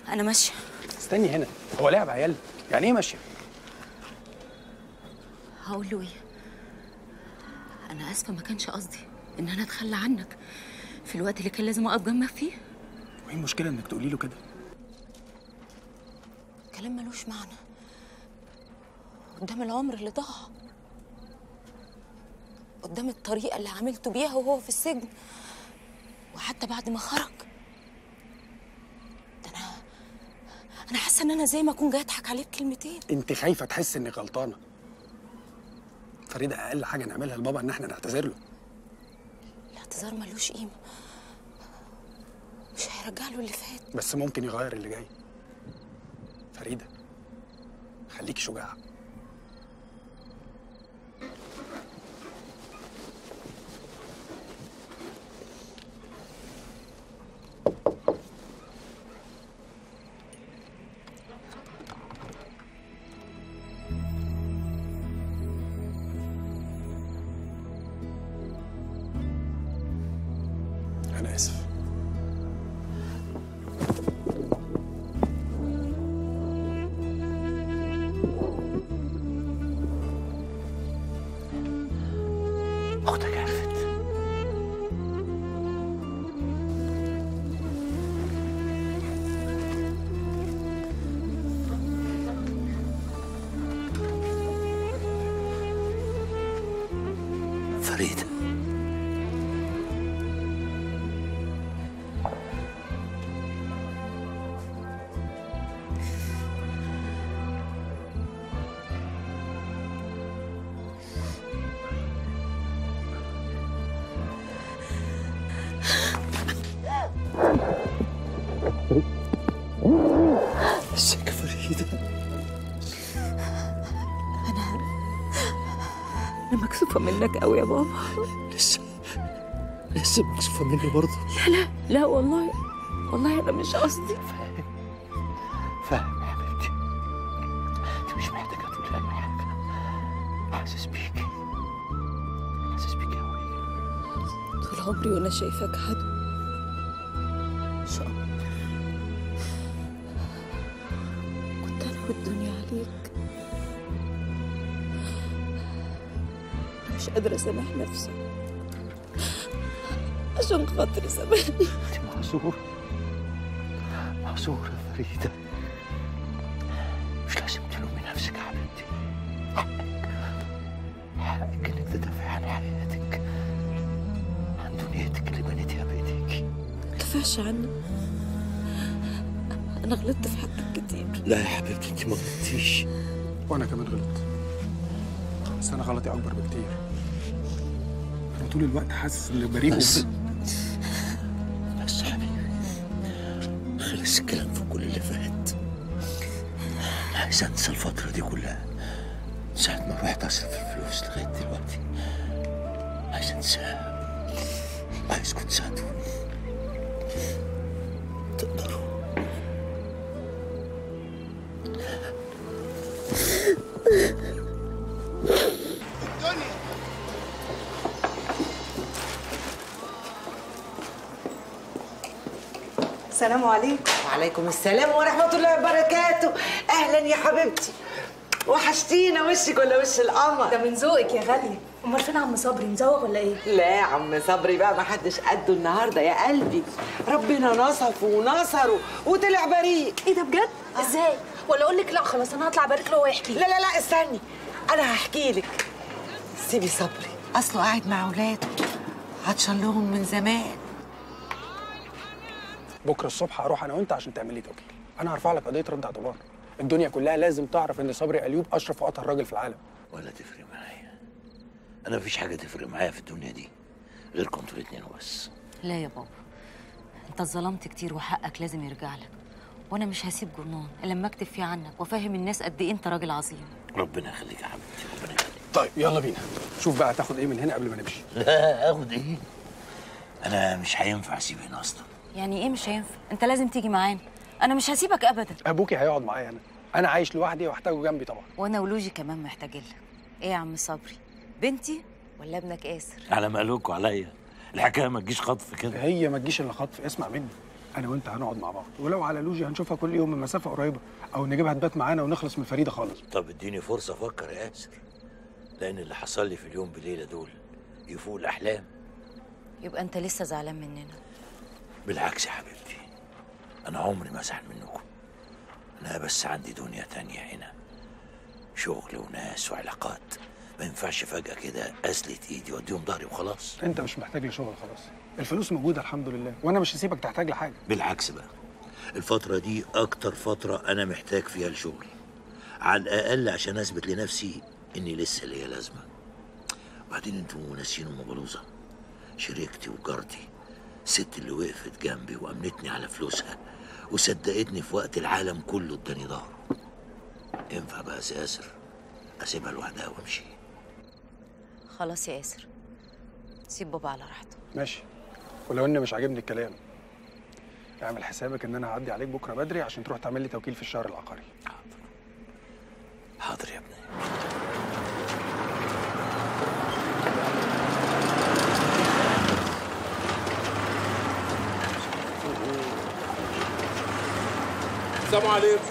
انا ماشيه استني هنا هو لعب عيال يعني ايه ماشيه هقول له ايه انا اسفه ما كانش قصدي ان انا اتخلى عنك في الوقت اللي كان لازم اقف جنبك فيه وايه المشكله انك تقولي له كده كلام ملوش معنى قدام العمر اللي ضاع قدام الطريقه اللي عملته بيها وهو في السجن وحتى بعد ما خرج ده انا انا حاسه ان انا زي ما اكون جاي اضحك عليه بكلمتين انت خايفه تحس انك غلطانه فريده اقل حاجه نعملها لبابا ان احنا نعتذر له الاعتذار ملوش قيمه مش هيرجع له اللي فات بس ممكن يغير اللي جاي فريده خليكي شجاعه انا اسف اختك عرفت فريده ازيك يا فريده انا مكسوفه منك قوي يا بابا لسه لسه مكسوفه مني برضه لا والله والله انا مش قصدي فاهم يا حبيبتي انت مش محتاجه تقولي اي حاجه حاسس بيكي حاسس بيكي قوي طول عمري وانا شايفاك عدو ان شاء الله كنت انا والدنيا عليك انا مش قادره اسامح نفسي عشان خاطري سامحني انت معذوره معذوره يا فريده مش لازم تلومي نفسك يا حبيبتي حقك حقك انك تدافعي عن حياتك عن دنيتك اللي بنيتيها بايديكي كفاش عني انا غلطت في حقك كتير لا يا حبيبتي انت ما غلطتيش وانا كمان غلط بس انا غلطي اكبر بكتير انا طول الوقت حاسس اني بريء بس بس يا حبيبي خلص الكلام في كل اللي فات انا عايز انسى الفترة دي كلها من ساعة ما رحت اصرف الفلوس لغاية دلوقتي عايز انساها عايزكم تساعدوني تقدروا السلام عليكم وعليكم السلام ورحمة الله وبركاته أهلا يا حبيبتي وحشتينا وشك ولا وش القمر ده من ذوقك يا غالية امال فين عم صبري مزوغ ولا ايه لا يا عم صبري بقى ما حدش قده النهارده يا قلبي ربنا نصفه ونصره وطلع بريء ايه ده بجد ازاي ولا اقول لك لا خلاص انا هطلع بارك له ويحكي لا لا لا استني انا هحكي لك سيبي صبري اصله قاعد مع اولاده عطشان لهم من زمان بكره الصبح هروح انا وانت عشان تعملي توكيل انا هرفع لك قضيه رد اعتبار الدنيا كلها لازم تعرف ان صبري ايوب اشرف واطهر راجل في العالم ولا تفرق معايا انا مفيش حاجة تفرق معايا في الدنيا دي غيركم انتوا الاتنين وبس لا يا بابا انت اتظلمت كتير وحقك لازم يرجع لك وانا مش هسيب جرنان الا لما اكتب فيه عنك وافهم الناس قد ايه انت راجل عظيم ربنا يخليك يا حبيبتي ربنا يخليك طيب يلا بينا شوف بقى هتاخد ايه من هنا قبل ما نمشي لا اخد ايه انا مش هينفع اسيب هنا اصلا يعني ايه مش هينفع انت لازم تيجي معانا انا مش هسيبك ابدا ابوكي هيقعد معايا انا انا عايش لوحدي واحتاجه جنبي طبعا وانا ولوجي كمان محتاجين لك ايه يا عم صبري بنتي ولا ابنك آسر على مالكوا عليا الحكايه ما تجيش خطف كده هي ما تجيش الا خطف اسمع مني انا وانت هنقعد مع بعض ولو على لوجي هنشوفها كل يوم من مسافه قريبه او نجيبها تبات معانا ونخلص من فريده خالص طب اديني فرصة أفكر يا ياسر لأن اللي حصل لي في اليوم بليلة دول يفوق الأحلام يبقى انت لسه زعلان مننا بالعكس يا حبيبتي أنا عمري ما أزعل منكم أنا بس عندي دنيا تانية هنا شغل وناس وعلاقات ما ينفعش فجأة كده أسلت إيدي وأديهم ظهري وخلاص انت مش محتاج لشغل خلاص الفلوس موجوده الحمد لله وانا مش هسيبك تحتاج لحاجه بالعكس بقى الفترة دي أكتر فترة أنا محتاج فيها الشغل على الأقل عشان أثبت لنفسي إني لسه ليا لازمة وبعدين انتوا ناسيين أم بلوزة شريكتي وجارتي الست اللي وقفت جنبي وأمنتني على فلوسها وصدقتني في وقت العالم كله اداني ظهره ينفع بقى يا ياسر أسيبها لوحدها وأمشي خلاص يا ياسر سيب بابا على راحته ماشي ولو ان مش عاجبني الكلام اعمل حسابك ان انا هعدي عليك بكره بدري عشان تروح تعمل لي توكيل في الشهر العقاري حاضر يا ابني السلام عليكم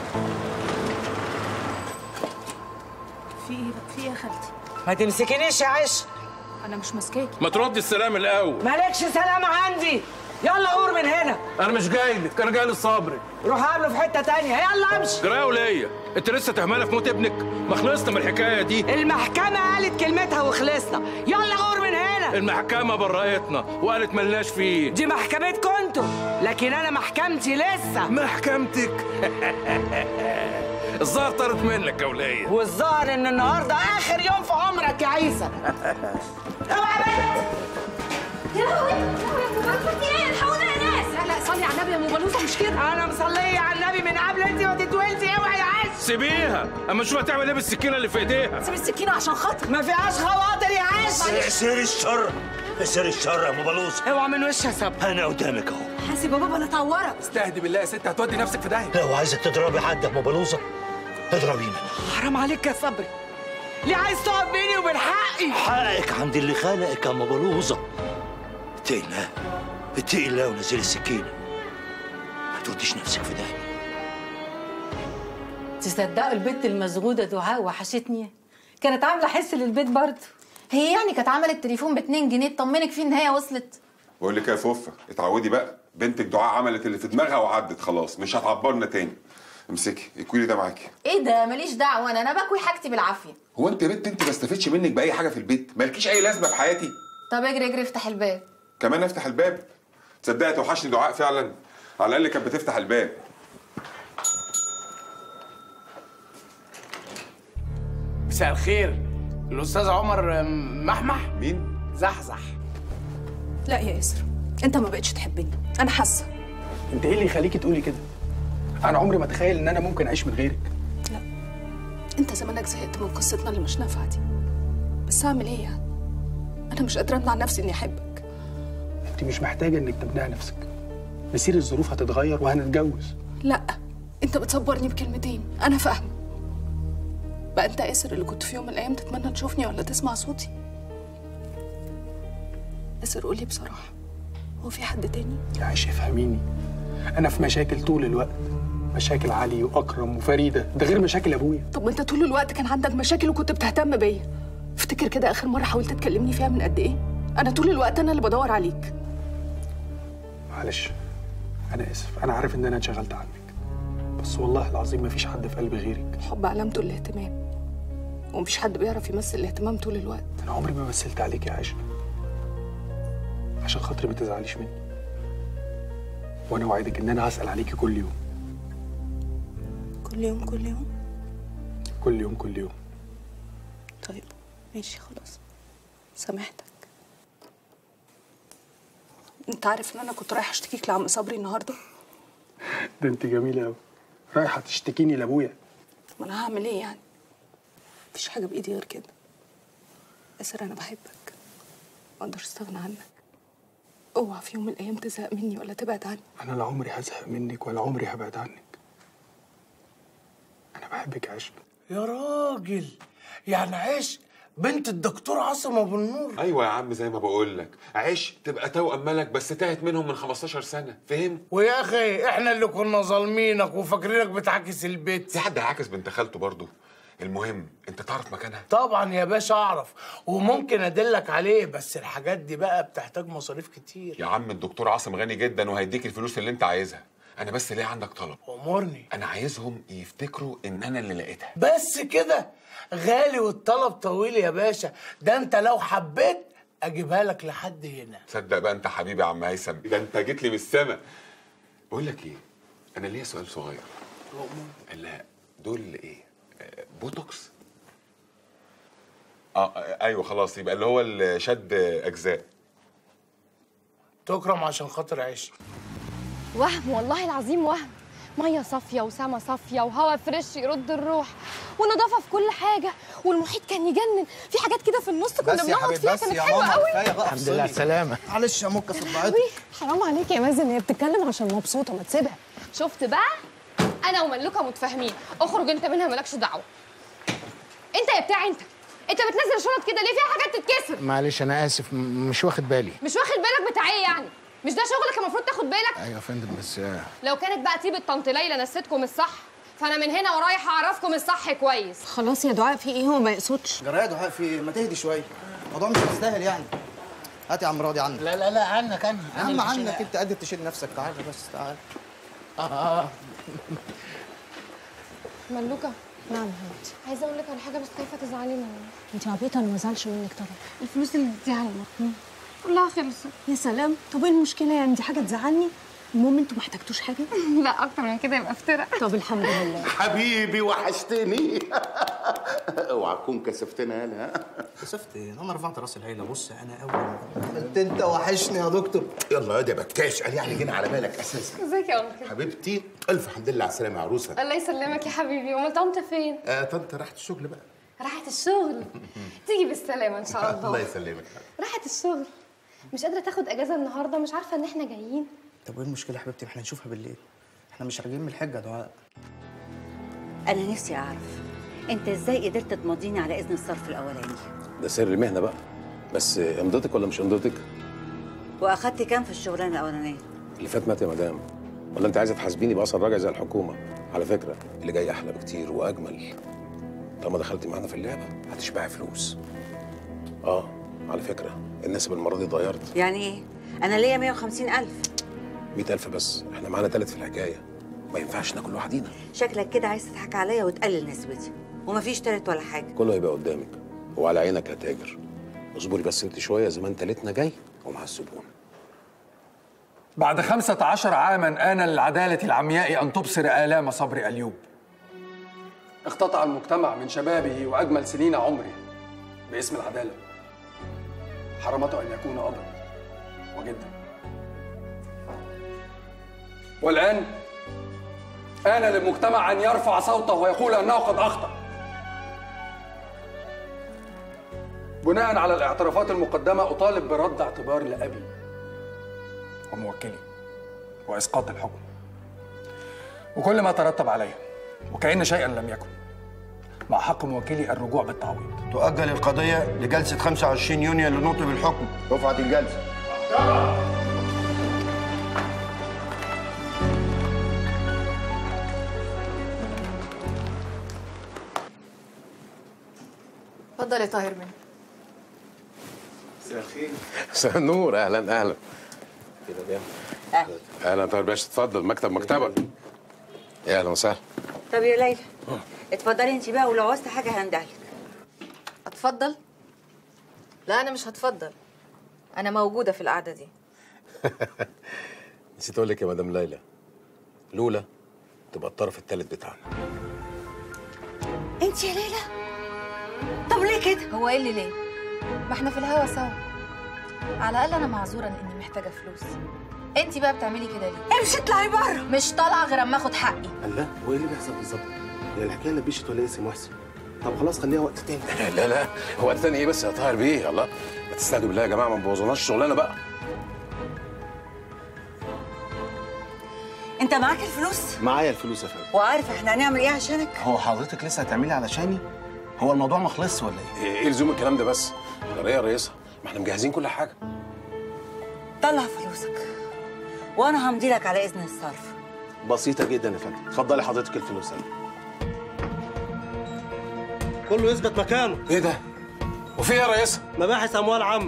في ايه في ايه يا خالتي ما تمسكنيش يا عش انا مش ماسكاكي ما تردي السلام الاول مالكش سلام عندي يلا قور من هنا انا مش جاي لك انا جاي للصبري روح قابله في حته تانية يلا امشي جرايه وليا انت لسه تهمله في موت ابنك ما خلصنا من الحكايه دي المحكمة قالت كلمتها وخلصنا يلا غور من هنا المحكمه برأتنا وقالت ملناش فيه دي محكمتكم انتوا لكن انا محكمتي لسه محكمتك الظاهر طارت منك يا ولية والظاهر ان النهارده اخر يوم في عمرك يا عيسى اوعى بنت يا لهوي يا لهوي يا مبارك في ايه الحقونا يا ناس لا لا صلي على النبي يا ام بلوزه مش كده انا مصليه على النبي من قبل انت ما تتولدي اوعى يا عيسى سيبيها اما شوف هتعمل ايه بالسكينه اللي في ايديها سيب السكينه عشان خاطر ما فيهاش خواطر يا عيسى سير الشر سير الشر يا أم بلوز اوعى من وشها سب أنا قدامك أهو حاسب يا بابا انا اتعورك استهدي بالله يا ست هتودي نفسك في داهيه لو عايزك تضربي حد يا أم بلوزة اضربيني حرام عليك يا صبري ليه عايز تقعد بيني وبين حقي حقك عند اللي خلقك يا أم بلوزة اتقي الله اتقي الله ونزلي السكينة ما توديش نفسك في داهية تصدقوا البت المزغودة دعاء وحشتني كانت عاملة حس للبيت برضه هي يعني كانت عملت تليفون ب 2 جنيه تطمنك فيه ان هي وصلت بقول لك يا فوفا اتعودي بقى بنتك دعاء عملت اللي في دماغها وعدت خلاص مش هتعبرنا تاني امسكي الكولي ده معاكي ايه ده ماليش دعوه انا انا بكوي حاجتي بالعافيه هو انت يا بنت انت ما استفدتش منك باي حاجه في البيت مالكيش اي لازمه في حياتي طب اجري اجري افتح الباب كمان افتح الباب تصدقي توحشني دعاء فعلا على الاقل كانت بتفتح الباب مساء الخير الاستاذ عمر محمح مين زحزح لا يا ياسر انت ما بقتش تحبني انا حاسه انت ايه اللي يخليكي تقولي كده انا عمري ما اتخيل ان انا ممكن اعيش من غيرك انت زمانك زهقت من قصتنا اللي مش نافعه دي بس اعمل ايه يعني انا مش قادره امنع نفسي اني احبك انت مش محتاجه انك تمنعي نفسك مسير الظروف هتتغير وهنتجوز لا انت بتصبرني بكلمتين انا فاهمه بقى انت ياسر اللي كنت في يوم من الايام تتمنى تشوفني ولا تسمع صوتي ياسر قولي بصراحه هو في حد تاني يا عايشه افهميني انا في مشاكل طول الوقت مشاكل علي واكرم وفريده ده غير مشاكل ابويا طب ما انت طول الوقت كان عندك مشاكل وكنت بتهتم بيا افتكر كده اخر مره حاولت تكلمني فيها من قد ايه انا طول الوقت انا اللي بدور عليك معلش انا اسف انا عارف ان انا انشغلت عنك بس والله العظيم ما فيش حد في قلبي غيرك الحب علامته الاهتمام ومفيش حد بيعرف يمثل الاهتمام طول الوقت انا عمري ما مثلت عليك يا عائشه عشان خاطري ما تزعليش مني وانا وعدك ان انا هسال عليكي كل يوم كل يوم كل يوم كل يوم كل يوم طيب ماشي خلاص سامحتك انت عارف ان انا كنت رايحه اشتكيك لعم صبري النهارده ده انت جميله قوي رايحه تشتكيني لابويا ما انا هعمل ايه يعني مفيش حاجه بايدي غير كده ياسر انا بحبك ما اقدرش استغنى عنك اوعى في يوم من الايام تزهق مني ولا تبعد عني انا لا عمري هزهق منك ولا عمري هبعد عنك انا بحبك يا عشق يا راجل يعني عشق بنت الدكتور عاصم ابو النور ايوه يا عم زي ما بقول لك عيش تبقى توأم ملك بس تاهت منهم من 15 سنه فهم ويا اخي احنا اللي كنا ظالمينك وفاكرينك بتعكس البيت في حد هيعاكس بنت خالته برضه المهم انت تعرف مكانها طبعا يا باشا اعرف وممكن ادلك عليه بس الحاجات دي بقى بتحتاج مصاريف كتير يا عم الدكتور عاصم غني جدا وهيديك الفلوس اللي انت عايزها انا بس ليه عندك طلب امرني انا عايزهم يفتكروا ان انا اللي لقيتها بس كده غالي والطلب طويل يا باشا ده انت لو حبيت اجيبها لك لحد هنا تصدق بقى انت حبيبي يا عم هيثم ده انت جيت لي من السما بقول لك ايه انا ليا سؤال صغير لا دول ايه آه، بوتوكس اه آه، ايوه خلاص يبقى اللي هو الشد اجزاء تكرم عشان خاطر عيش وهم والله العظيم وهم ميه صافيه وسما صافيه وهواء فريش يرد الروح ونظافه في كل حاجه والمحيط كان يجنن في حاجات كده في النص كنا بس يا بنقعد حبيبي فيها بس كانت يا حلوه ماما قوي كفايه بقى الحمد لله افصلي. سلامه معلش يا مكة صبعتك حرام عليك يا مازن هي بتتكلم عشان مبسوطه ما تسيبها شفت بقى انا وملوكه متفاهمين اخرج انت منها مالكش دعوه انت يا بتاع انت انت بتنزل الشنط كده ليه فيها حاجات تتكسر معلش انا اسف م- مش واخد بالي مش واخد بالك بتاع ايه يعني مش ده شغلك المفروض تاخد بالك ايوه يا فندم بس آه، لو كانت بقى طيبه طنط ليلى نسيتكم الصح فانا من هنا ورايح اعرفكم الصح كويس خلاص يا دعاء في ايه هو ما يقصدش جرايه دعاء في إيه؟ ما تهدي شويه الموضوع مش مستاهل يعني هات يا عم راضي عنك لا لا لا عنك انا يا عم عنك انت قادر تشيل نفسك تعالى بس تعالى اه ملوكه نعم هانت عايزه اقول لك على حاجه بس خايفه تزعلي مني انت عبيطه انا ما زعلش منك طبعا الفلوس اللي اديها المرحوم كلها خلصت يا سلام طب ايه المشكله يعني دي حاجه تزعلني المهم انتوا ما احتاجتوش حاجه لا اكتر من كده يبقى افترى طب الحمد لله حبيبي وحشتني اوعى تكون كسفتنا يالا ها كسفت ايه انا رفعت راس العيله بص انا اول انت انت وحشني يا دكتور يلا يا ده بكاش قال يعني جينا على بالك اساسا ازيك يا انكل حبيبتي الف حمد لله على السلامه يا عروسه الله يسلمك يا حبيبي امال طنط فين آه طنط راحت الشغل بقى راحت الشغل تيجي بالسلامه ان شاء الله الله يسلمك راحت الشغل مش قادره تاخد اجازه النهارده مش عارفه ان احنا جايين طب وايه المشكله يا حبيبتي احنا نشوفها بالليل احنا مش راجعين من الحجه يا دعاء انا نفسي اعرف انت ازاي قدرت تمضيني على اذن الصرف الاولاني ده سر المهنه بقى بس امضتك ولا مش امضتك واخدت كام في الشغلانه الاولانيه اللي فات مات يا مدام ولا انت عايزه تحاسبيني باثر راجع زي الحكومه على فكره اللي جاي احلى بكتير واجمل طالما دخلتي معانا في اللعبه هتشبعي فلوس اه على فكره النسب المره دي اتغيرت يعني ايه انا ليا 150 الف 100000 بس احنا معانا تالت في الحكايه ما ينفعش ناكل لوحدينا شكلك كده عايز تضحك عليا وتقلل نسبتي ومفيش تالت ولا حاجه كله هيبقى قدامك وعلى عينك يا تاجر اصبري بس انت شويه زمان تالتنا جاي ومع الزبون بعد خمسة عشر عاما آن للعدالة العمياء أن تبصر آلام صبر أليوب اقتطع المجتمع من شبابه وأجمل سنين عمره باسم العدالة حرمته أن يكون أبا وجدا والآن آن للمجتمع أن يرفع صوته ويقول أنه قد أخطأ بناء على الاعترافات المقدمة أطالب برد اعتبار لأبي وموكلي وإسقاط الحكم وكل ما ترتب عليه وكأن شيئا لم يكن مع حق موكلي الرجوع بالتعويض تؤجل القضية لجلسة 25 يونيو لنطق بالحكم رفعت الجلسة اتفضل يا طاهر مني مساء الخير مساء النور اهلا اهلا كده جامد اهلا اهلا طاهر باشا اتفضل مكتب مكتبك يا اهلا وسهلا طب يا ليلى اتفضلي انت بقى ولو عوزت حاجه هندهلك اتفضل لا انا مش هتفضل انا موجوده في القعده دي نسيت اقول لك يا مدام ليلى لولا تبقى الطرف الثالث بتاعنا انت يا ليلى طب ليه كده هو ايه اللي ليه ما احنا في الهوا سوا على الاقل انا معذوره لاني محتاجه فلوس انت بقى بتعملي كده ليه امشي اطلعي بره مش طالعه غير اما اخد حقي الله هو ايه اللي بيحصل بالظبط؟ هي الحكايه لبشت ولا ايه يا سي محسن؟ طب خلاص خليها وقت تاني لا لا هو وقت تاني ايه بس يا طاهر بيه الله ما تستهدوا بالله يا جماعه ما تبوظوناش الشغلانه بقى انت معاك الفلوس معايا الفلوس يا فندم وعارف احنا هنعمل ايه عشانك هو حضرتك لسه هتعملي علشاني؟ هو الموضوع ما خلصش ولا ايه؟ ايه إيه لزوم الكلام ده بس؟ غير ايه يا رئيسة؟ ما احنا مجهزين كل حاجة طلع فلوسك وانا همضي لك على اذن الصرف بسيطة جدا يا فندم اتفضلي حضرتك الفلوس اهي كله يثبت مكانه ايه ده؟ وفي ايه يا رئيسة؟ مباحث اموال عامة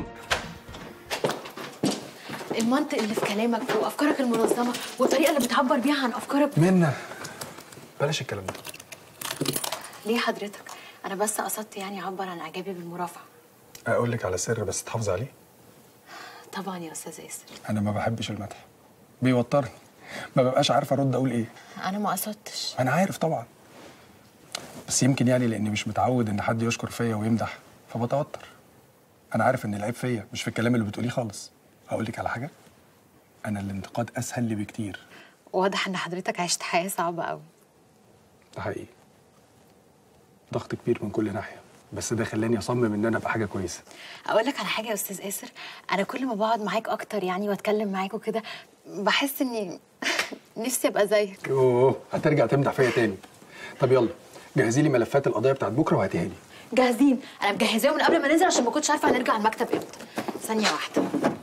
المنطق اللي في كلامك وافكارك المنظمه والطريقه اللي بتعبر بيها عن افكارك منا بلاش الكلام ده ليه حضرتك انا بس قصدت يعني اعبر عن اعجابي بالمرافعه اقول لك على سر بس تحافظ عليه طبعا يا استاذ ياسر انا ما بحبش المدح بيوترني ما ببقاش عارف ارد اقول ايه انا ما قصدتش انا عارف طبعا بس يمكن يعني لاني مش متعود ان حد يشكر فيا ويمدح فبتوتر انا عارف ان العيب فيا مش في الكلام اللي بتقوليه خالص اقول لك على حاجه انا الانتقاد اسهل لي بكتير واضح ان حضرتك عشت حياه صعبه قوي ده حقيقي ضغط كبير من كل ناحيه بس ده خلاني اصمم ان انا ابقى حاجه كويسه اقول لك على حاجه يا استاذ ياسر انا كل ما بقعد معاك اكتر يعني واتكلم معاك وكده بحس اني نفسي ابقى زيك اوه هترجع تمدح فيا تاني طب يلا جهزي لي ملفات القضيه بتاعت بكره وهاتيها لي جاهزين انا مجهزاهم من قبل ما ننزل عشان ما كنتش عارفه هنرجع المكتب امتى ثانيه واحده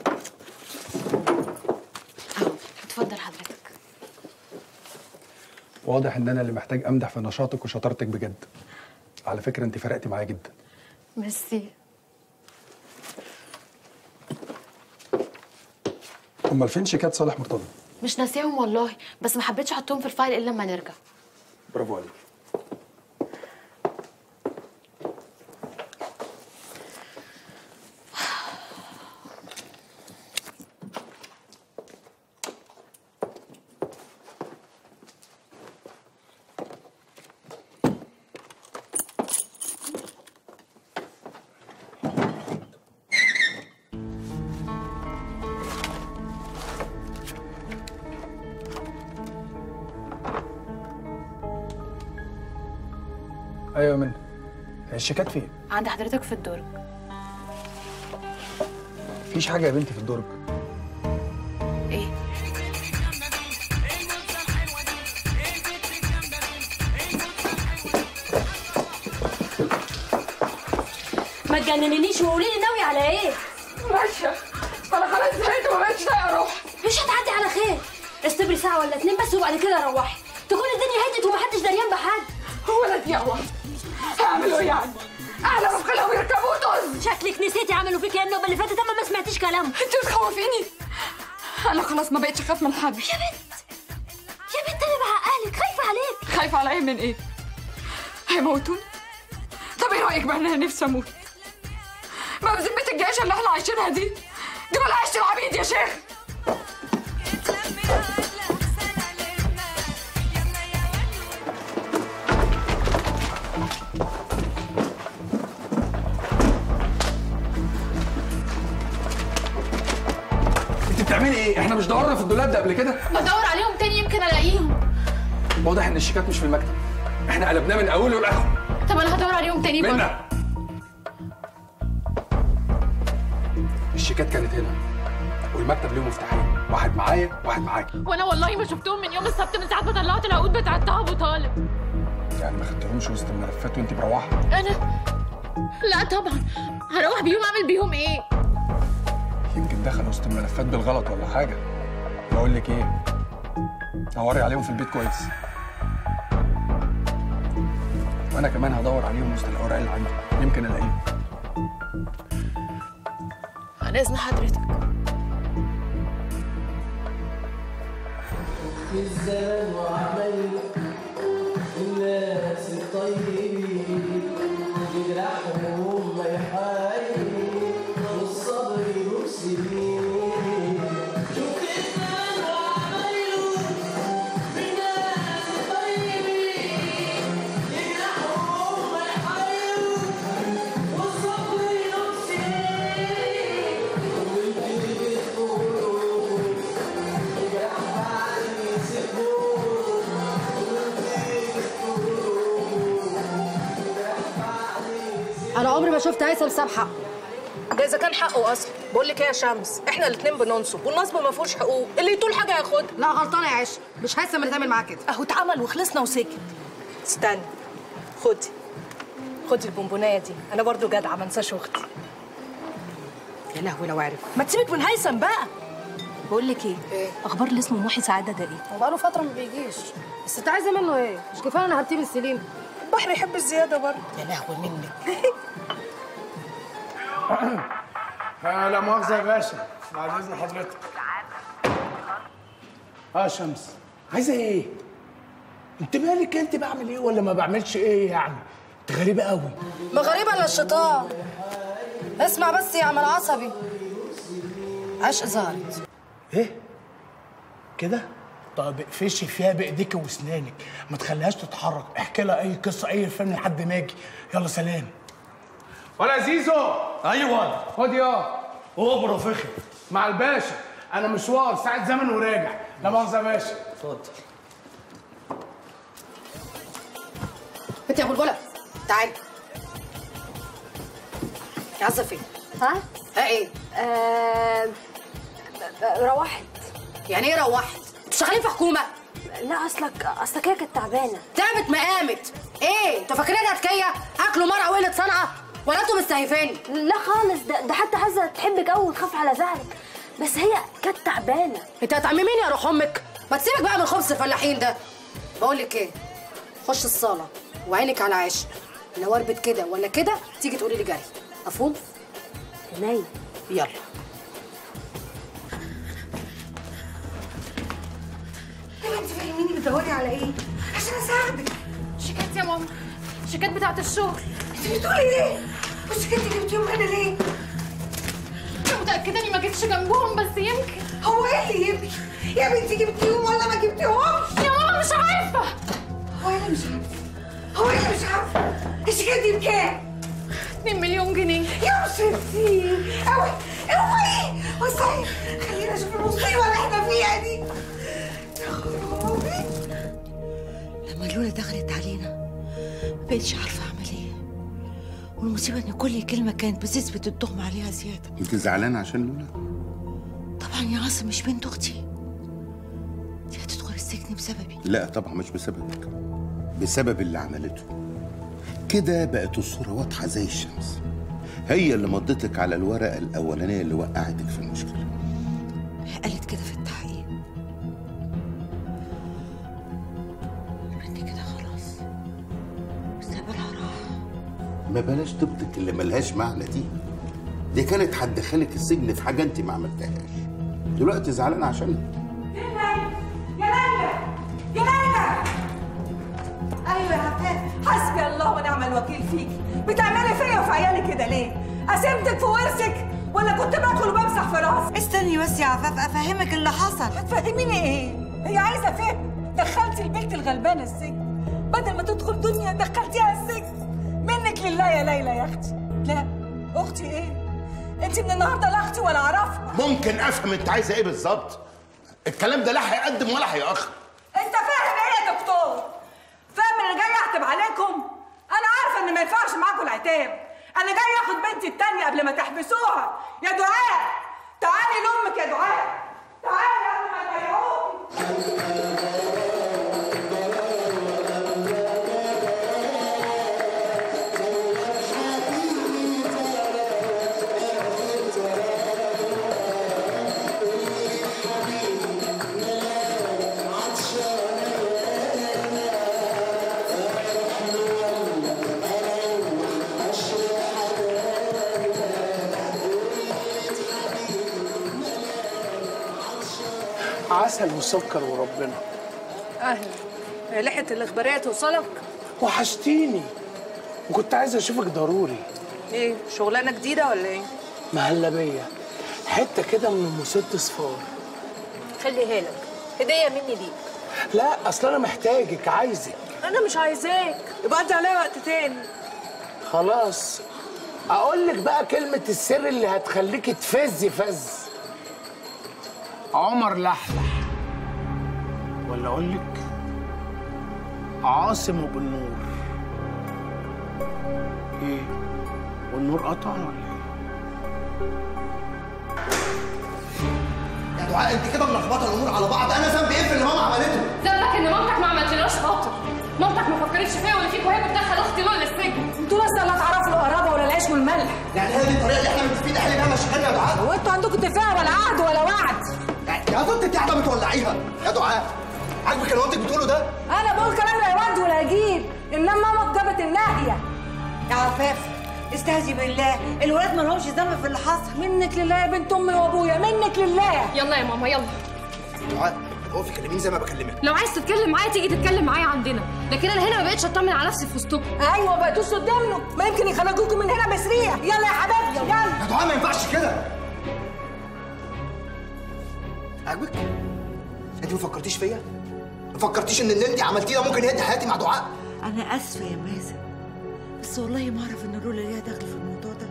اهو اتفضل حضرتك واضح ان انا اللي محتاج امدح في نشاطك وشطارتك بجد على فكره انت فرقتي معايا جدا ميرسي امال فين شيكات صالح مرتضى مش ناسيهم والله بس ما حبيتش احطهم في الفايل الا لما نرجع برافو عليك ايوه يا منى الشيكات فين عند حضرتك في الدرج مفيش حاجه يا بنتي في الدرج ايه ما تجننينيش وقولي لي ناوي على ايه؟ ماشية أنا خلاص زهقت وما بقتش طايقة أروح مش هتعدي على خير استبري ساعة ولا اتنين بس وبعد كده روحي تكون الدنيا هدت ومحدش دريان بحد هو ولد يعوى هيعملوا ايه يعني؟ أهلا وخلهم يركبوا طز شكلك نسيتي عملوا فيك ايه النوبة اللي فاتت اما ما سمعتيش كلامهم انتوا بتخوفيني أنا خلاص ما بقتش أخاف من حد يا بنت يا بنت انا بعقلك خايفة عليك خايفة عليا من إيه؟ هيموتوني؟ طب إيه رأيك بقى إن أنا نفسي أموت؟ ما بذمة الجيش اللي إحنا عايشينها دي دي ولا عيشة العبيد يا شيخ انت بتعملي ايه احنا مش دورنا في الدولاب ده قبل كده بدور عليهم تاني يمكن الاقيهم واضح ان الشيكات مش في المكتب احنا قلبناه من اوله لاخره طب انا هدور عليهم تاني برضه منى الشيكات كانت هنا والمكتب ليه مفتاحين واحد معايا واحد معاكي وانا والله ما شفتهم من يوم السبت من ساعه ما طلعت العقود بتاعت طه ابو طالب يعني ما خدتهمش وسط الملفات وانت مروحه انا لا طبعا هروح بيهم اعمل بيهم ايه يمكن دخل وسط الملفات بالغلط ولا حاجه بقول لك ايه دوري عليهم في البيت كويس وانا كمان هدور عليهم وسط الاوراق اللي عندي يمكن الاقيهم عن اذن حضرتك الزمان وعمل الناس الطيبين يجرحهم ما يحايل والصبر يسلمين شوف الزمان وعمله بالناس الطيبين يجرحهم ما يحايل والصبر يسلمين واللي بتقولوا يجرح بعد يسيبوه انا عمري ما شفت هيثم ساب حقه ده اذا كان حقه اصلا بقول لك ايه يا شمس احنا الاثنين بننصب والنصب ما فيهوش حقوق اللي يطول حاجه ياخدها لا غلطانه يا عش مش هيثم اللي تعمل معاه كده اهو اتعمل وخلصنا وسكت استنى خدي خدي البونبونايه دي انا برضو جدعه ما انساش اختي يا لهوي لو عرف ما تسيبك من هيثم بقى بقول لك ايه اخبار اللي اسمه محي سعاده ده ايه هو بقاله فتره ما بيجيش بس انت عايزه منه ايه مش كفايه انا هرتيب السليم البحر يحب الزياده برضه يا لهوي منك آه لا مؤاخذة يا باشا بعد إذن حضرتك اه شمس عايزة ايه؟ انت مالك انت بعمل ايه ولا ما بعملش ايه يعني؟ انت غريبة قوي ما غريبه الا الشيطان اسمع بس يا عم العصبي عشق ظهرت ايه؟ كده؟ طب اقفشي فيها بايديك واسنانك ما تخليهاش تتحرك احكي لها اي قصة اي فيلم لحد ما اجي يلا سلام ولا زيزو ايوه خد يا اوبرا فخر مع الباشا انا مشوار ساعة زمن وراجع لا مؤاخذة يا باشا اتفضل انت يا بلبله تعالي عايزه فين ها؟ ها ايه آه... روحت يعني ايه روحت انتوا شغالين في حكومه لا اصلك اصلك هي كانت تعبانه تعبت ما قامت ايه انتوا فاكرين هتكيه اكلوا مرعى وقله صنعه ولا انتوا مستهيفين لا خالص ده, ده حتى حاسه تحبك قوي وتخاف على زهرك بس هي كانت تعبانه انت هتعمي مين يا روح امك ما تسيبك بقى من خبز الفلاحين ده بقول لك ايه خش الصاله وعينك على عشق لو اربط كده ولا كده تيجي تقولي لي جري مفهوم عينيا يلا ايوه انت فاهميني بتدوري على ايه؟ عشان اساعدك شيكات يا ماما شيكات بتاعت الشغل انت بتقولي ايه؟ والشيكات دي جبتيهم هنا ليه؟ انا متاكده اني ما جيتش جنبهم بس يمكن هو ايه اللي يبكي؟ يا بنتي جبتيهم ولا ما جبتيهمش؟ يا ماما مش عارفه هو انا مش عارفه هو انا مش عارفه الشيكات دي بكام؟ 2 مليون جنيه يا مصيبتي اوي اوعي وصحي خلينا نشوف المصيبه اللي احنا فيها دي يا خرابي لما لولا دخلت علينا ما بقتش عارفه اعمل ايه والمصيبه ان كل كلمه كانت بتثبت التهمه عليها زياده انت زعلانه عشان لولا طبعا يا عاصم مش بنت اختي دي هتدخل السجن بسببي لا طبعا مش بسببك بسبب اللي عملته كده بقت الصورة واضحة زي الشمس هي اللي مضتك على الورقة الأولانية اللي وقعتك في المشكلة قالت كده في التحقيق بنتي كده خلاص مستقبلها راح ما بلاش طيبتك اللي ملهاش معنى دي دي كانت هتدخلك السجن في حاجة انت ما عملتهاش دلوقتي زعلانة عشانها يا ليلى يا ليلى ايوه يا عفاف حسبي الله ونعم الوكيل فيكي بتعملي فيا وفي عيالي كده ليه؟ قسمتك في ورثك ولا كنت بدخل وبمسح في راسي؟ استني بس يا عفاف افهمك اللي حصل هتفهميني ايه؟ هي عايزه فهم دخلتي البنت الغلبانه السجن بدل ما تدخل دنيا دخلتيها السجن منك لله يا ليلى يا اختي لا اختي ايه؟ انت من النهارده لا اختي ولا اعرفها ممكن افهم انت عايزة ايه بالظبط الكلام ده لا هيقدم ولا هيأخر انت فاهم ايه يا دكتور؟ فاهم اللي جاي اعتب عليكم؟ انا عارفه ان ما ينفعش معاكم العتاب انا جاي اخد بنتي التانية قبل ما تحبسوها يا دعاء تعالي لامك يا دعاء تعالي قبل ما تضيعوكي عسل وسكر وربنا اهلا لحقت الاخباريه توصلك وحشتيني وكنت عايز اشوفك ضروري ايه شغلانه جديده ولا ايه مهلبية حتة كده من ام ست صفار خليها لك هديه مني ليك لا اصل انا محتاجك عايزك انا مش عايزاك يبقى انت عليا وقت تاني خلاص اقول لك بقى كلمة السر اللي هتخليكي تفزي فز عمر لحلح ولا اقول لك عاصم ابو النور ايه والنور قطع ولا ايه دعاء انت كده ملخبطه الامور على بعض انا ذنبي ايه في اللي ماما عملته ذنبك ان مامتك ما عملتلناش خاطر مامتك ما فكرتش فيا ولا فيك وهي بتدخل اختي لولا السجن انتوا لسه لا تعرفوا القرابه ولا العيش والملح يعني هي دي الطريقه اللي احنا متفقين نحل بيها مشاكلنا يا دعاء هو انتوا عندكم اتفاق ولا عهد ولا وعد يا ضد انت قاعده بتولعيها يا دعاء عاجبك اللي مامتك بتقوله ده انا بقول كلام لا يود ولا يجيب انما ماما جابت الناهيه يا عفاف استهزي بالله الولاد ما لهمش ذنب في اللي حصل منك لله يا بنت امي وابويا منك لله يلا يا ماما يلا دعاء اقفي كلميني زي ما بكلمك لو عايز تتكلم معايا تيجي تتكلم معايا عندنا لكن انا هنا ما بقتش اطمن على نفسي في وسطكم ايوه بقيتوش قدامنا ما يمكن يخرجوكم من هنا بسريع يلا يا حبايبي يلا يا دعاء ما ينفعش كده عاجبك انت ما فكرتيش فيا ما فكرتيش ان اللي انت عملتيه ده ممكن يهدي حياتي مع دعاء انا اسفه يا مازن بس والله ما اعرف ان لولا ليها دخل في الموضوع ده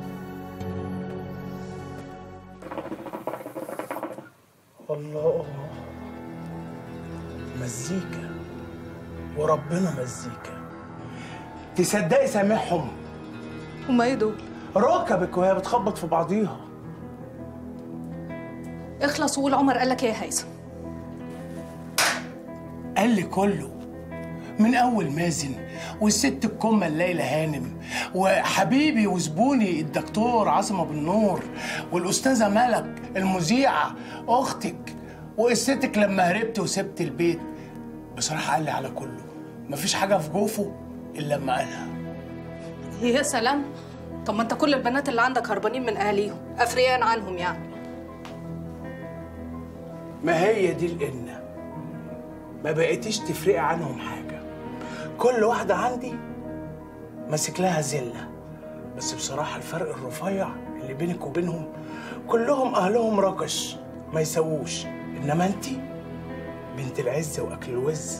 الله مزيكا وربنا مزيكا تصدقي سامعهم هما ايه دول؟ ركبك وهي بتخبط في بعضيها اخلص وقول عمر قال لك ايه يا هيثم قال لي كله من اول مازن والست الكمه الليلى هانم وحبيبي وزبوني الدكتور عاصم ابو النور والاستاذه ملك المذيعه اختك وقصتك لما هربت وسبت البيت بصراحه قال لي على كله مفيش حاجه في جوفه الا لما قالها يا سلام طب ما انت كل البنات اللي عندك هربانين من اهاليهم افريان عنهم يعني ما هي دي القنة ما بقيتيش تفرقي عنهم حاجة كل واحدة عندي ماسك لها زلة بس بصراحة الفرق الرفيع اللي بينك وبينهم كلهم أهلهم رقش ما يسووش إنما أنتي بنت العز وأكل الوز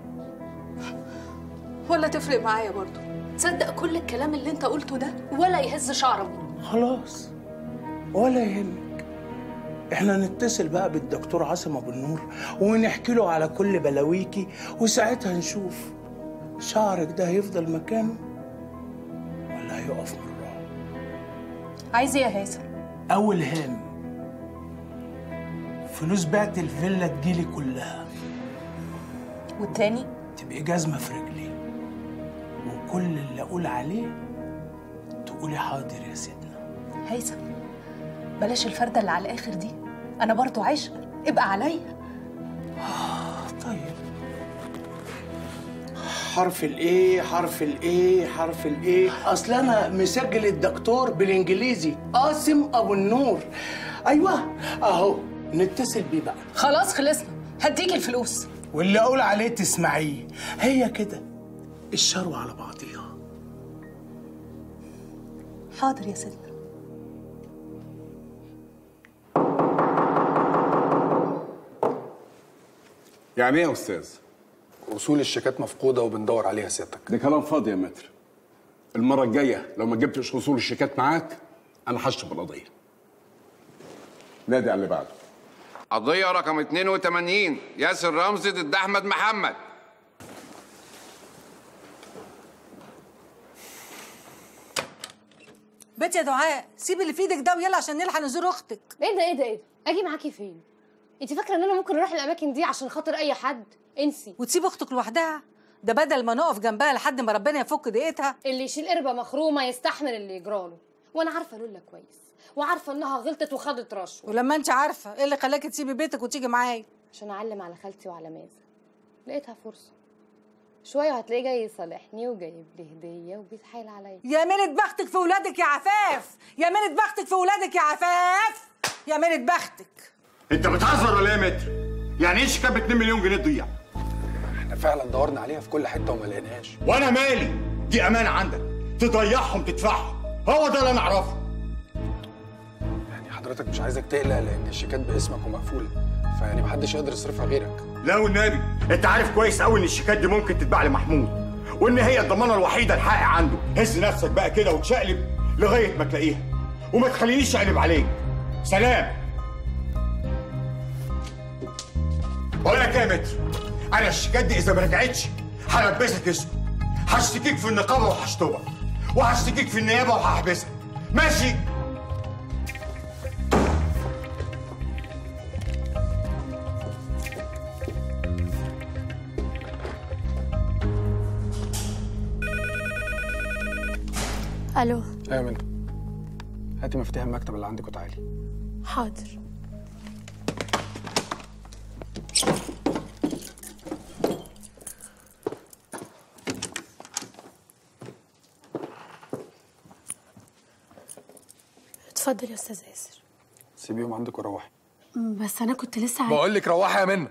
ولا تفرق معايا برضه تصدق كل الكلام اللي انت قلته ده ولا يهز شعرك خلاص ولا يهمك احنا نتصل بقى بالدكتور عاصم ابو النور ونحكي له على كل بلاويكي وساعتها نشوف شعرك ده هيفضل مكانه ولا هيقف مرة عايز ايه يا هيثم اول هام فلوس بعت الفيلا تجيلي كلها والتاني تبقي جزمة في رجلي وكل اللي اقول عليه تقولي حاضر يا سيدنا هيثم بلاش الفردة اللي على الاخر دي انا برضو عايشة ابقى عليا طيب حرف الايه حرف الايه حرف الايه اصل انا مسجل الدكتور بالانجليزي قاسم ابو النور ايوه اهو نتصل بيه بقى خلاص خلصنا هديك الفلوس واللي اقول عليه تسمعيه هي كده الشروه على بعضيها حاضر يا سيدنا يعني ايه يا استاذ؟ اصول الشيكات مفقوده وبندور عليها سيادتك ده كلام فاضي يا متر المره الجايه لو ما جبتش اصول الشيكات معاك انا هشرب القضيه نادي على اللي بعده قضية رقم 82 ياسر رمزي ضد أحمد محمد بنت يا دعاء سيب اللي في ايدك ده ويلا عشان نلحق نزور اختك ايه ده ايه ده ايه ده اجي معاكي فين انت فاكره ان انا ممكن اروح الاماكن دي عشان خاطر اي حد انسي وتسيب اختك لوحدها ده بدل ما نقف جنبها لحد ما ربنا يفك ضيقتها اللي يشيل قربة مخرومة يستحمل اللي يجراله وانا عارفة لولا كويس وعارفة انها غلطت وخدت رشوة ولما انت عارفه ايه اللي خلاكي تسيبي بيتك وتيجي معايا عشان اعلم على خالتي وعلى مازن لقيتها فرصة شوية وهتلاقيه جاي يصالحني وجايب لي هدية وبيتحايل عليا يا ميلة بختك في ولادك يا عفاف يا ميلة بختك في ولادك يا عفاف يا ميلة بختك انت بتهزر ولا ايه يا متر؟ يعني ايه شيكات ب 2 مليون جنيه تضيع؟ احنا فعلا دورنا عليها في كل حته وما لقيناهاش وانا مالي؟ دي امانه عندك تضيعهم تدفعهم هو ده اللي انا اعرفه يعني حضرتك مش عايزك تقلق لان الشيكات باسمك ومقفوله فيعني محدش يقدر يصرفها غيرك لا والنبي انت عارف كويس قوي ان الشيكات دي ممكن تتباع لمحمود وان هي الضمانه الوحيده الحق عنده هز نفسك بقى كده وتشقلب لغايه ما تلاقيها وما تخلينيش اقلب عليك سلام بقول لك ايه يا متر انا الشيكات دي اذا ما رجعتش هلبسك اسم هشتكيك في النقابه وهشطبك وهشتكيك في النيابه وهحبسك ماشي الو ايوه منى هاتي مفتاح المكتب اللي عندك وتعالي حاضر اتفضل يا استاذ ياسر سيبيهم عندك وروحي بس انا كنت لسه عايز بقول لك روحي يا منى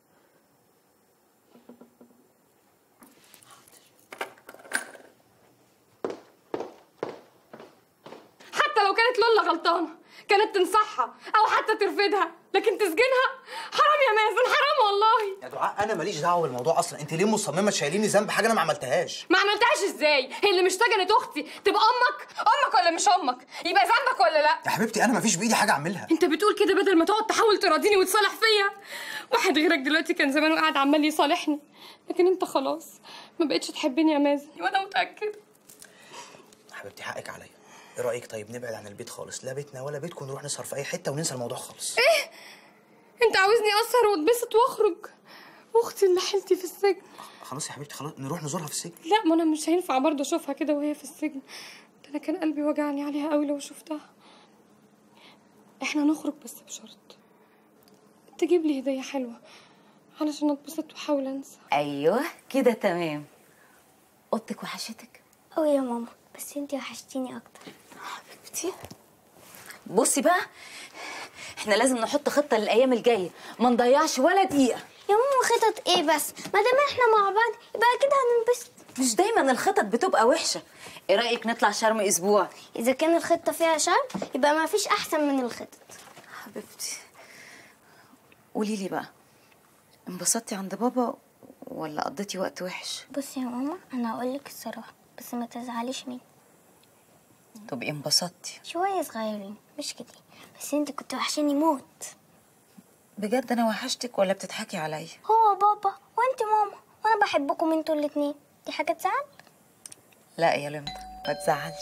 حتى لو كانت لولا غلطانه كانت تنصحها او حتى ترفدها لكن تسجنها حرام يا مازن حرام والله يا دعاء انا ماليش دعوه بالموضوع اصلا انت ليه مصممه تشيليني ذنب حاجه انا ما عملتهاش ما عملتهاش ازاي هي اللي مش سجنت اختي تبقى امك امك ولا مش امك يبقى ذنبك ولا لا يا حبيبتي انا ما فيش بايدي حاجه اعملها انت بتقول كده بدل ما تقعد تحاول تراضيني وتصالح فيا واحد غيرك دلوقتي كان زمانه قاعد عمال يصالحني لكن انت خلاص ما بقتش تحبني يا مازن وانا متاكده حبيبتي حقك عليا ايه رايك طيب نبعد عن البيت خالص لا بيتنا ولا بيتكم نروح نسهر في اي حته وننسى الموضوع خالص ايه انت عاوزني اسهر واتبسط واخرج واختي اللي حيلتي في السجن خلاص يا حبيبتي خلاص نروح نزورها في السجن لا ما انا مش هينفع برضه اشوفها كده وهي في السجن ده انا كان قلبي وجعني عليها قوي لو شفتها احنا نخرج بس بشرط تجيب لي هديه حلوه علشان اتبسط واحاول انسى ايوه كده تمام اوضتك وحشتك اه يا ماما بس انتي وحشتيني اكتر حبيبتي بصي بقى احنا لازم نحط خطه للايام الجايه ما نضيعش ولا دقيقه يا ماما خطط ايه بس ما دام احنا مع بعض يبقى كده هننبسط مش دايما الخطط بتبقى وحشه ايه رايك نطلع شرم اسبوع اذا كان الخطه فيها شر يبقى ما فيش احسن من الخطط حبيبتي قولي لي بقى انبسطتي عند بابا ولا قضيتي وقت وحش بصي يا ماما انا هقول لك الصراحه بس ما تزعليش مني تبقي انبسطتي شويه صغيرين مش كتير بس انت كنت وحشاني موت بجد انا وحشتك ولا بتضحكي عليا هو بابا وانت ماما وانا بحبكم انتوا الاتنين دي حاجه تزعل لا يا لمبا ما تزعلش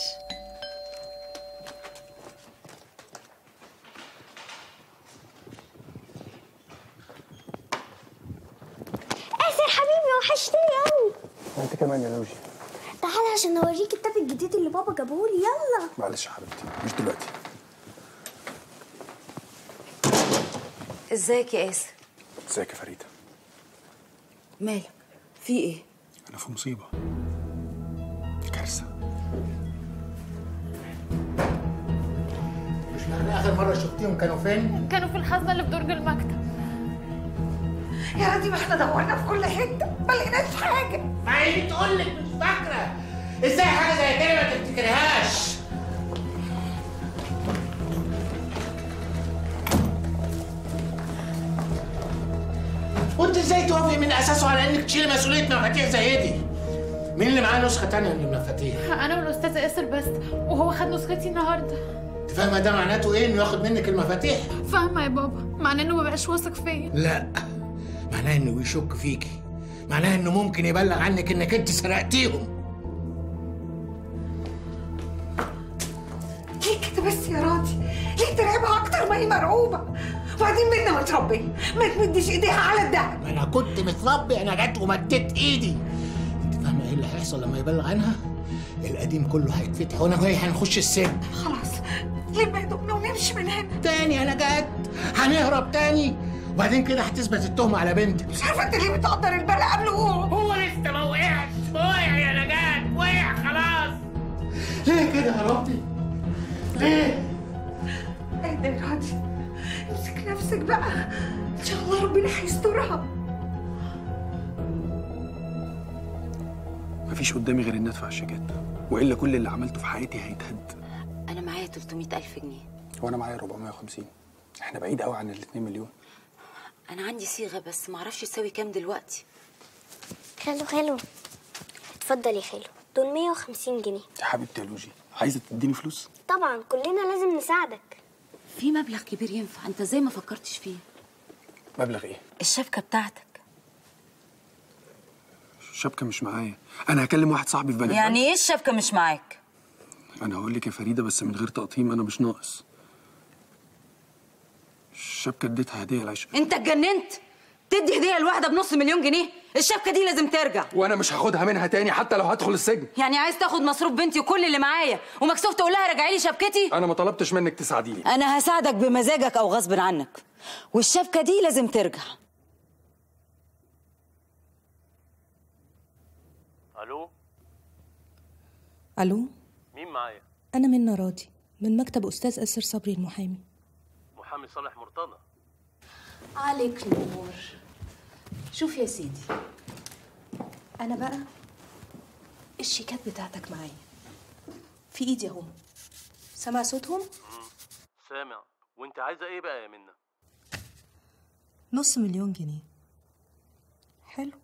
اسر حبيبي وحشتني قوي انت كمان يا لوجي تعالى عشان اوريك التاب الجديد اللي بابا جابهولي يلا معلش يا حبيبتي مش دلوقتي ازيك يا اسر ازيك يا فريده مالك في ايه انا في مصيبه كارثه مش احنا اخر مره شفتيهم كانوا فين؟ كانوا في الخزنه اللي في درج المكتب يا راضي ما احنا دورنا في كل حته ما لقيناش حاجه ما هي بتقول لك مش فاكره ازاي حاجه زي كده ما تفتكرهاش وانت ازاي توافقي من اساسه على انك تشيلي مسؤوليه مفاتيح زي دي؟ مين اللي معاه نسخه تانية من المفاتيح؟ انا والاستاذ ياسر بس وهو خد نسختي النهارده انت فاهمه ده معناته ايه انه ياخد منك المفاتيح؟ فاهمه يا بابا معناه انه مبقاش واثق فيا لا معناه انه بيشك فيكي معناه انه ممكن يبلغ عنك انك انت سرقتيهم ليه كده بس يا راضي ليه ترعبها اكتر ما هي مرعوبه وبعدين منا متربيه ما تمدش ايديها على الدهب ما انا كنت متربي انا جت ومديت ايدي انت فاهمه ايه اللي هيحصل لما يبلغ عنها القديم كله هيتفتح وانا وهي هنخش السجن خلاص لم هدومنا ونمشي من هنا تاني انا جت هنهرب تاني وبعدين كده هتثبت التهمه على بنتك مش عارفه انت ليه بتقدر البلاء قبل وقوعه هو لسه ما وقعش وقع يا نجاة وقع خلاص ليه كده يا ربي ليه اهدى يا راضي امسك نفسك بقى ان شاء الله ربنا هيسترها مفيش قدامي غير اني ادفع الشيكات والا كل اللي عملته في حياتي هيتهد انا معايا 300 الف جنيه وانا معايا 450 احنا بعيد قوي عن ال 2 مليون انا عندي صيغه بس معرفش تساوي كام دلوقتي خلو خلو اتفضل يا خلو دول 150 جنيه يا حبيبتي يا لوجي عايزه تديني فلوس طبعا كلنا لازم نساعدك في مبلغ كبير ينفع انت ازاي ما فكرتش فيه مبلغ ايه الشبكه بتاعتك الشبكه مش معايا انا هكلم واحد صاحبي في بني يعني ايه الشبكه مش معاك انا هقول لك يا فريده بس من غير تقطيم انا مش ناقص الشبكه اديتها هديه العشاء انت اتجننت تدي هديه لواحده بنص مليون جنيه الشبكه دي لازم ترجع وانا مش هاخدها منها تاني حتى لو هدخل السجن يعني عايز تاخد مصروف بنتي وكل اللي معايا ومكسوف تقول لها رجعي لي شبكتي انا ما طلبتش منك تساعديني انا هساعدك بمزاجك او غصب عنك والشبكه دي لازم ترجع الو الو مين معايا انا منى راضي من مكتب استاذ اسر صبري المحامي محامي صالح مرتضى عليك نور شوف يا سيدي انا بقى الشيكات بتاعتك معايا في ايدي اهو سامع صوتهم سامع وانت عايزه ايه بقى يا منى نص مليون جنيه حلو